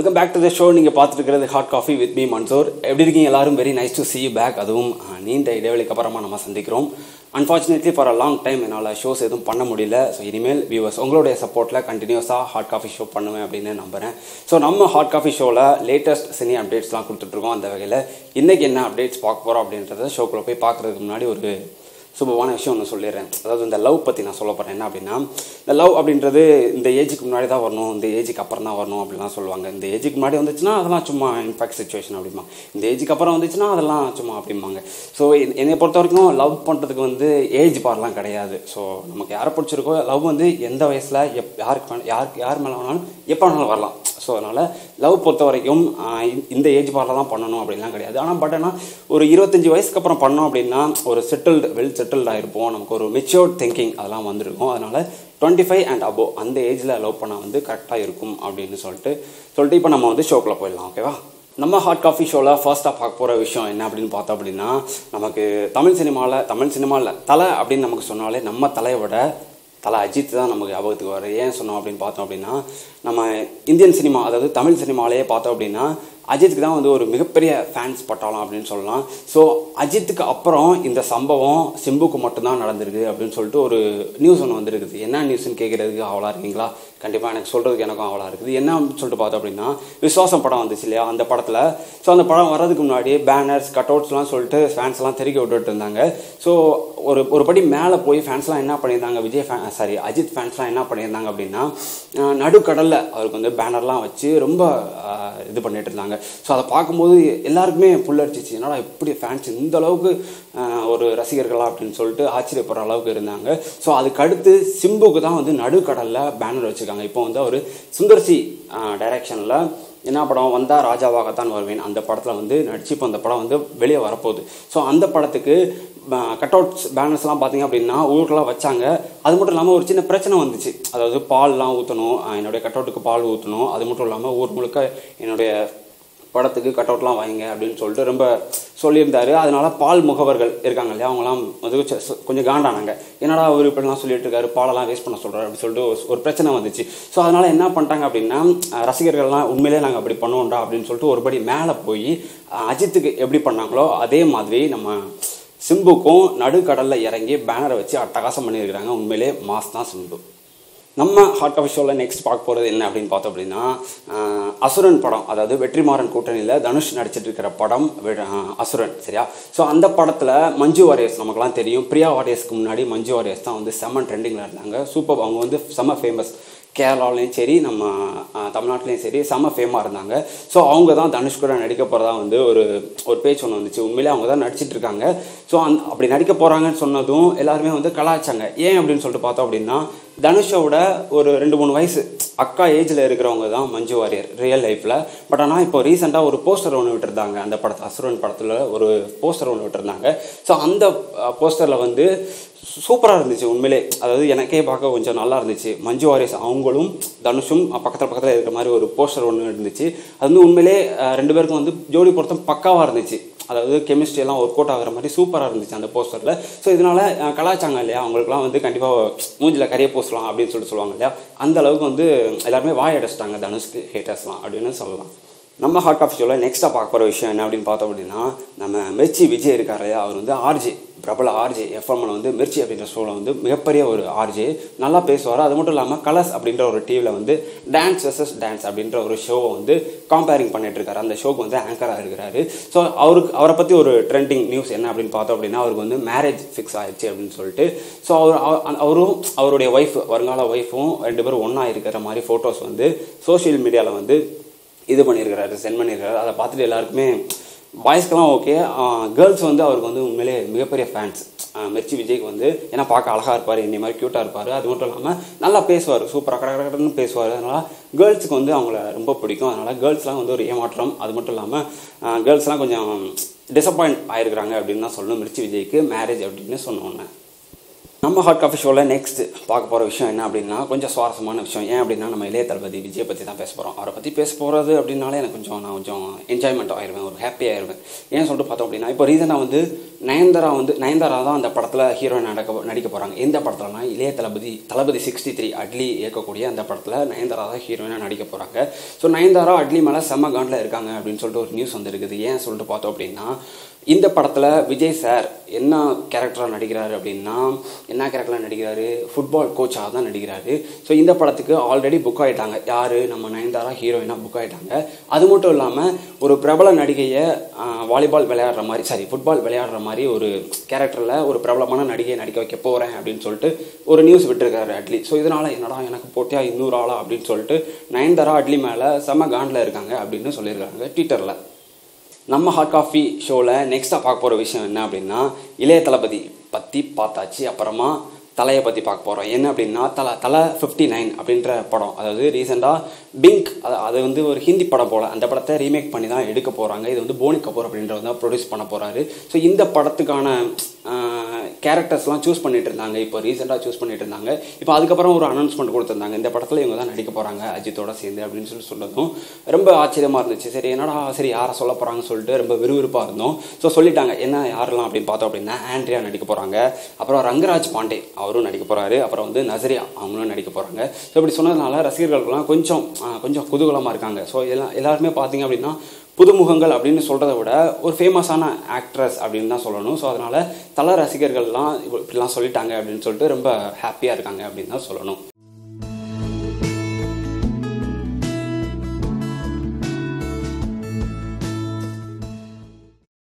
welcome back to the show நீங்கள் பார்த்துட்டு இருக்கிறது hot coffee with me Mansoor எப்படி இருக்கீங்க எல்லாரும் very nice to see you back அதுவும் அஹ், நீண்ட இடைவெளிக்கு அப்புறமா நம்ம சந்திக்கிறோம் unfortunately for a long time என்னால் ஷோஸ் எதுவும் பண்ண முடியல ஸோ இனிமேல் வியூவர்ஸ் உங்களுடைய சப்போர்ட்டில் கண்டினியூஸாக ஹாட் காஃபி ஷோ பண்ணுவேன் அப்படின்னு நம்புகிறேன் ஸோ நம்ம ஹாட் காஃபி ஷோவில் லேட்டஸ்ட் சினி அப்டேட்ஸ்லாம் கொடுத்துட்ருக்கோம் அந்த வகையில் இன்றைக்கி என்ன அப்டேட்ஸ் பார்க்க போகிறோம் அப்படின்றத ஷோக்குள்ளே போய் பார்க்குறதுக்கு முன்னாடி ஒரு சுபமான விஷயம் ஒன்று சொல்லிடுறேன் அதாவது இந்த லவ் பற்றி நான் சொல்ல போகிறேன் என்ன அப்படின்னா இந்த லவ் அப்படின்றது இந்த ஏஜுக்கு முன்னாடி தான் வரணும் இந்த ஏஜுக்கு அப்புறம் தான் வரணும் அப்படிலாம் சொல்லுவாங்க இந்த ஏஜுக்கு முன்னாடி வந்துச்சுன்னா அதெல்லாம் சும்மா இன்ஃபேக்ட் சுச்சுவேஷன் அப்படிமா இந்த ஏஜுக்கு அப்புறம் வந்துச்சுன்னா அதெல்லாம் சும்மா அப்படிம்பாங்க ஸோ என்னை பொறுத்த வரைக்கும் லவ் பண்ணுறதுக்கு வந்து ஏஜ் பார்லாம் கிடையாது ஸோ நமக்கு யாரை பிடிச்சிருக்கோ லவ் வந்து எந்த வயசில் எப் யாருக்கு வேணா- யாருக்கு யார் மேலே வேணாலும் எப்போ வேணாலும் வரலாம் ஸோ அதனால் லவ் பொறுத்த வரைக்கும் ஆஹ், இந்த- இந்த ஏஜ் பார்ல தான் பண்ணணும் அப்படின்லாம் கிடையாது ஆனால் பட் ஆனால் ஒரு இருபத்தஞ்சி வயசுக்கு அப்புறம் பண்ணோம் அப்படின்னா ஒரு செட்டில்டு வெல் செட்டில்டாக இருப்போம் நமக்கு ஒரு மெச்சூர்ட் திங்கிங் அதெல்லாம் வந்திருக்கும் அதனால் டுவெண்ட்டி ஃபைவ் அண்ட் அபோவ் அந்த ஏஜில் லவ் பண்ண வந்து கரெக்டாக இருக்கும் அப்படின்னு சொல்லிட்டு சொல்லிட்டு இப்போ நம்ம வந்து ஷோக்குள்ளே போயிடலாம் ஓகேவா நம்ம ஹாட் காஃபி ஷோவில் ஃபர்ஸ்ட்டாக பார்க்க போகிற விஷயம் என்ன அப்படின்னு பார்த்தோம் அப்படின்னா நமக்கு தமிழ் சினிமாவில் தமிழ் சினிமாவில் தலை அப்படின்னு நமக்கு சொன்னாலே நம்ம தலையை விட தலை அஜித் தான் நமக்கு ஞாபகத்துக்கு வரும் ஏன் சொன்னோம் அப்படின்னு பார்த்தோம் அப்படின்னா நம்ம இந்தியன் சினிமா அதாவது தமிழ் சினிமாலேயே பார்த்தோம் அப்படின்னா அஜித்துக்கு தான் வந்து ஒரு மிகப்பெரிய ஃபேன்ஸ் பட்டாளம் அப்படின்னு சொல்லலாம் ஸோ அஜித்துக்கு அப்புறம் இந்த சம்பவம் சிம்புக்கு மட்டும்தான் நடந்திருக்கு அப்படின்னு சொல்லிட்டு ஒரு நியூஸ் ஒன்று வந்திருக்குது என்ன நியூஸ்னு கேட்குறதுக்கு ஆவலாக இருக்கீங்களா கண்டிப்பாக எனக்கு சொல்கிறதுக்கு எனக்கும் ஆவலாக இருக்குது என்ன அப்படின்னு சொல்லிட்டு பார்த்தோம் அப்படின்னா விசுவாசம் படம் வந்துச்சு இல்லையா அந்த படத்தில் ஸோ அந்த படம் வர்றதுக்கு முன்னாடி பேனர்ஸ் கட்அவுட்ஸ்லாம் சொல்லிட்டு ஃபேன்ஸ்லாம் தெருக்கி விட்டுட்டு இருந்தாங்க ஸோ ஒரு ஒரு படி மேலே போய் ஃபேன்ஸ்லாம் என்ன பண்ணியிருந்தாங்க விஜய் ஃபேன் சாரி அஜித் ஃபேன்ஸ்லாம் என்ன பண்ணியிருந்தாங்க அப்படின்னா அஹ், நடுக்கடலில் அவருக்கு வந்து பேனர்லாம் வச்சு ரொம்ப அஹ், இது பண்ணிட்டு இருந்தாங்க ஸோ அதை பார்க்கும்போது எல்லாருக்குமே புல்லடிச்சிச்சு என்னடா இப்படி ஃபேன்ஸ் இந்த அளவுக்கு அஹ், ஒரு ரசிகர்களா அப்படின்னு சொல்லிட்டு ஆச்சரியப்படுற அளவுக்கு இருந்தாங்க ஸோ அதுக்கு அடுத்து சிம்புக்கு தான் வந்து நடுக்கடலில் பேனர் வச்சுருக்காங்க இப்போ வந்து அவர் சுந்தர்சி டைரக்ஷனில் என்ன படம் வந்தா ராஜாவாகத்தான் வருவேன் அந்த படத்தில் வந்து நடிச்சு இப்போ அந்த படம் வந்து வெளியே வரப்போகுது ஸோ அந்த படத்துக்கு கட் அவுட்ஸ் பேனர்ஸ்லாம் பார்த்தீங்க அப்படின்னா ஊருக்கெல்லாம் வச்சாங்க அது மட்டும் இல்லாமல் ஒரு சின்ன பிரச்சனை வந்துச்சு அதாவது பால்லாம் ஊற்றணும் என்னுடைய கட் அவுட்டுக்கு பால் ஊற்றணும் அது மட்டும் இல்லாமல் ஊர் முழுக்க என்னுடைய படத்துக்கு கட் அவுட்லாம் வைங்க அப்படின்னு சொல்லிட்டு ரொம்ப சொல்லியிருந்தாரு அதனால பால் முகவர்கள் இருக்காங்க இல்லையா அவங்களாம் வந்து கொஞ்சம் ச- கொஞ்சம் காண்டானாங்க என்னடா அவர் இப்படிலாம் சொல்லிட்டு இருக்காரு பாலெல்லாம் வேஸ்ட் பண்ண சொல்கிறாரு அப்படின்னு சொல்லிட்டு ஒரு- ஒரு பிரச்சனை வந்துச்சு ஸோ அதனால என்ன பண்ணிட்டாங்க அப்படின்னா அஹ், ரசிகர்கள்லாம் உண்மையிலே நாங்கள் அப்படி பண்ணுவோம்டா அப்படின்னு சொல்லிட்டு ஒருபடி மேலே போய் அஹ், அஜித்துக்கு எப்படி பண்ணாங்களோ அதே மாதிரி நம்ம சிம்புக்கும் நடுக்கடலில் இறங்கி பேனரை வச்சு அட்டகாசம் பண்ணியிருக்கிறாங்க உண்மையிலே மாஸ் தான் சிம்பு நம்ம ஹாட் காஃபி ஷோவில் நெக்ஸ்ட் பார்க்க போகிறது என்ன அப்படின்னு பார்த்தோம் அப்படின்னா ஆஹ், அசுரன் படம் அதாவது வெற்றிமாறன் கூட்டணியில் தனுஷ் நடிச்சிட்டு இருக்கிற படம் வெ- ஆஹ், அசுரன் சரியா ஸோ அந்த படத்தில் மஞ்சு வாரியர்ஸ் நமக்குலாம் தெரியும் பிரியா வாரியர்ஸ்க்கு முன்னாடி மஞ்சு வாரியர்ஸ் தான் வந்து செம்ம ட்ரெண்டிங்கில் இருந்தாங்க சூப்பர் அவங்க வந்து செம்ம ஃபேமஸ் கேரளாவிலையும் சரி நம்ம ஆஹ், தமிழ்நாட்டிலையும் சரி செம்ம ஃபேமாக இருந்தாங்க ஸோ அவங்க தான் தனுஷ் கூட நடிக்க போகிறதா வந்து ஒரு ஒரு பேச்சு ஒன்று வந்துச்சு உண்மையிலே அவங்க தான் நடிச்சிட்டு இருக்காங்க ஸோ அந் அப்படி நடிக்க போகிறாங்கன்னு சொன்னதும் எல்லாருமே வந்து கலாய்ச்சாங்க ஏன் அப்படின்னு சொல்லிட்டு பார்த்தோம் அப்படின்னா தனுஷோட ஒரு ரெண்டு மூணு வயசு அக்கா ஏஜில் இருக்கிறவங்க தான் மஞ்சு வாரியர் ரியல் லைஃப்பில் பட் ஆனால் இப்போ ரீசெண்டாக ஒரு போஸ்டர் ஒன்று விட்டுருந்தாங்க அந்த படத்தை அசுரன் படத்தில் ஒரு போஸ்டர் ஒன்று விட்டுருந்தாங்க ஸோ அந்த போஸ்டரில் வந்து சூப்பராக இருந்துச்சு உண்மையிலே அதாவது எனக்கே பார்க்க கொஞ்சம் நல்லா இருந்துச்சு மஞ்சு வாரியர்ஸ் அவங்களும் தனுஷும் பக்கத்தில் பக்கத்தில் இருக்கிற மாதிரி ஒரு போஸ்டர் ஒன்று இருந்துச்சு அது வந்து உண்மையிலே அஹ், ரெண்டு பேருக்கும் வந்து ஜோடி பொருத்தம் பக்காவாக இருந்துச்சு அதாவது கெமிஸ்ட்ரி எல்லாம் ஒர்க் அவுட் ஆகிற மாதிரி சூப்பராக இருந்துச்சு அந்த போஸ்டரில் ஸோ இதனால அஹ், கலாய்ச்சாங்க இல்லையா அவங்களுக்குலாம் வந்து கண்டிப்பாக மூஞ்சில் கரிய பூசலாம் அப்படின்னு சொல்லிட்டு சொல்லுவாங்க இல்லையா அந்த அளவுக்கு வந்து எல்லாருமே வாய் அடைச்சிட்டாங்க தனுஷ்க்கு ஹேட்டர்ஸ்லாம் அப்படின்னு சொல்லலாம் நம்ம ஹாட் காஃபி ஷோவில் நெக்ஸ்ட்டாக பார்க்க போகிற விஷயம் என்ன அப்படின்னு பார்த்தோம் அப்படின்னா நம்ம மிர்ச்சி விஜய் இருக்கார் இல்லையா அவர் வந்து ஆர்ஜே பிரபல ஆர்ஜே எஃப்எம்மில் வந்து மிர்ச்சி அப்படின்ற ஷோவில் வந்து மிகப்பெரிய ஒரு ஆர்ஜே நல்லா பேசுவார் அது மட்டும் இல்லாமல் கலர்ஸ் அப்படின்ற ஒரு டிவியில் வந்து டான்ஸ் வெர்சஸ் டான்ஸ் அப்படின்ற ஒரு ஷோவை வந்து காம்பேரிங் பண்ணிட்டு இருக்காரு அந்த ஷோக்கு வந்து ஆங்கராக இருக்கிறாரு ஸோ அவருக்கு அவரை பற்றி ஒரு ட்ரெண்டிங் நியூஸ் என்ன அப்படின்னு பார்த்தோம் அப்படின்னா அவருக்கு வந்து மேரேஜ் ஃபிக்ஸ் ஆயிடுச்சு அப்படின்னு சொல்லிட்டு ஸோ அவர் அவ- அவரும் அவருடைய ஒய்ஃப் வருங்கால ஒய்ஃபும் ரெண்டு பேரும் ஒன்றா இருக்கிற மாதிரி ஃபோட்டோஸ் வந்து சோஷியல் மீடியாவில் வந்து இது பண்ணியிருக்கிறாரு சென்ட் பண்ணியிருக்காரு அதை பார்த்துட்டு எல்லாருக்குமே பாய்ஸ்க்கெல்லாம் ஓகே கேர்ள்ஸ் வந்து அவருக்கு வந்து உண்மையிலே மிகப்பெரிய ஃபேன்ஸ் மிர்ச்சி விஜய்க்கு வந்து ஏன்னா பார்க்க அழகாக இருப்பார் என்னை மாதிரி க்யூட்டாக இருப்பார் அது மட்டும் இல்லாமல் நல்லா பேசுவார் சூப்பராக கட கட கடன்னு பேசுவார் அதனால் கேர்ள்ஸுக்கு வந்து அவங்கள ரொம்ப பிடிக்கும் அதனால் கேர்ள்ஸ்லாம் வந்து ஒரு ஏமாற்றம் அது மட்டும் இல்லாமல் கேர்ள்ஸ்லாம் கொஞ்சம் டிசப்பாயிண்ட் ஆயிருக்கிறாங்க அப்படின்னு தான் சொல்லணும் மிர்ச்சி விஜய்க்கு மேரேஜ் அப்படின்னு சொன்னோன்னே நம்ம ஹாட் காஃபி ஷோவில் நெக்ஸ்ட் பார்க்க போகிற விஷயம் என்ன அப்படின்னா கொஞ்சம் சுவாரஸ்யமான விஷயம் ஏன் அப்படின்னா நம்ம இளைய தளபதி விஜய் பற்றி தான் பேச போகிறோம் அவரை பற்றி பேச போகிறது அப்படின்னாலே எனக்கு கொஞ்சம் நான் கொஞ்சம் என்ஜாய்மெண்ட் ஆயிடுவேன் ஒரு ஹாப்பி ஆயிடுவேன் ஏன் சொல்லிட்டு பார்த்தோம் அப்படின்னா இப்போ ரீசனாக வந்து நயன்தாரா வந்து நயன்தாரா தான் அந்த படத்தில் ஹீரோயின் நடக்க நடிக்க போகிறாங்க எந்த படத்துலனா இளைய தளபதி தளபதி சிக்ஸ்டி த்ரீ அட்லி இயக்கக்கூடிய அந்த படத்தில் நயன்தாரா தான் ஹீரோயினாக நடிக்க போகிறாங்க ஸோ நயன்தாரா அட்லி மேலே செம்ம காண்டில் இருக்காங்க அப்படின்னு சொல்லிட்டு ஒரு நியூஸ் வந்துருக்குது ஏன் சொல்லிட்டு பார்த்தோம் அப்படின்னா இந்த படத்தில் விஜய் சார் என்ன கேரக்டராக நடிக்கிறாரு அப்படின்னா என்ன கேரக்டராக நடிக்கிறாரு ஃபுட்பால் கோச்சாக தான் நடிக்கிறாரு ஸோ இந்த படத்துக்கு ஆல்ரெடி புக் ஆகிட்டாங்க யார் நம்ம நயன்தாரா ஹீரோயினாக புக் ஆகிட்டாங்க அது மட்டும் இல்லாமல் ஒரு பிரபல நடிகையை வாலிபால் விளையாடுற மாதிரி சாரி ஃபுட்பால் விளையாடுற மாதிரி ஒரு கேரக்டரில் ஒரு பிரபலமான நடிகையை நடிக்க வைக்க போகிறேன் அப்படின்னு சொல்லிட்டு ஒரு நியூஸ் விட்டுருக்காரு அட்லி ஸோ இதனால் என்னடா எனக்கு போட்டியா இன்னொரு ஆளா அப்படின்னு சொல்லிட்டு நயன்தாரா அட்லி மேலே செம்ம காண்டில் இருக்காங்க அப்படின்னு சொல்லியிருக்காங்க ட்விட்டரில் நம்ம ஹாட் காஃபி ஷோவில் நெக்ஸ்ட்டாக பார்க்க போகிற விஷயம் என்ன அப்படின்னா இளைய தளபதி பற்றி பார்த்தாச்சு அப்புறமா தலையை பற்றி பார்க்க போகிறோம் என்ன அப்படின்னா தலை தலை ஃபிஃப்டி நைன் அப்படின்ற படம் அதாவது ரீசெண்டாக பிங்க் அது அது வந்து ஒரு ஹிந்தி படம் போல் அந்த படத்தை ரீமேக் பண்ணி தான் எடுக்க போகிறாங்க இது வந்து போனி கபூர் அப்படின்றவர் தான் ப்ரொடியூஸ் பண்ண போகிறாரு ஸோ இந்த படத்துக்கான கேரக்டர்ஸ்லாம் சூஸ் பண்ணிட்டு இருந்தாங்க இப்போ ரீசெண்டாக சூஸ் பண்ணிட்டு இருந்தாங்க இப்போ அதுக்கப்புறம் ஒரு அனௌன்ஸ்மெண்ட் கொடுத்துருந்தாங்க இந்த படத்தில் இவங்க தான் நடிக்க போகிறாங்க அஜித்தோட சேர்ந்து அப்படின்னு சொல்லி சொன்னதும் ரொம்ப ஆச்சரியமாக இருந்துச்சு சரி என்னடா சரி யாரை சொல்ல போகிறாங்கன்னு சொல்லிட்டு ரொம்ப விறுவிறுப்பாக இருந்தோம் ஸோ சொல்லிட்டாங்க என்ன யாரெல்லாம் அப்படின்னு பார்த்தோம் அப்படின்னா ஆண்ட்ரியா நடிக்க போகிறாங்க அப்புறம் ரங்கராஜ் பாண்டே அவரும் நடிக்க போகிறாரு அப்புறம் வந்து நசரியா அவங்களும் நடிக்க போகிறாங்க ஸோ இப்படி சொன்னதுனால ரசிகர்களுக்கெல்லாம் கொஞ்சம் கொஞ்சம் குதூகலமாக இருக்காங்க ஸோ எல்லாம் எல்லாருமே பார்த்தீங்க அப்படின்னா புதுமுகங்கள் அப்படின்னு சொல்கிறத விட ஒரு ஃபேமஸான ஆக்ட்ரஸ் அப்படின்னு தான் சொல்லணும் ஸோ அதனால் தல ரசிகர்கள்லாம் இப்படிலாம் சொல்லிட்டாங்க அப்படின்னு சொல்லிட்டு ரொம்ப ஹாப்பியாக இருக்காங்க அப்படின்னு தான் சொல்லணும்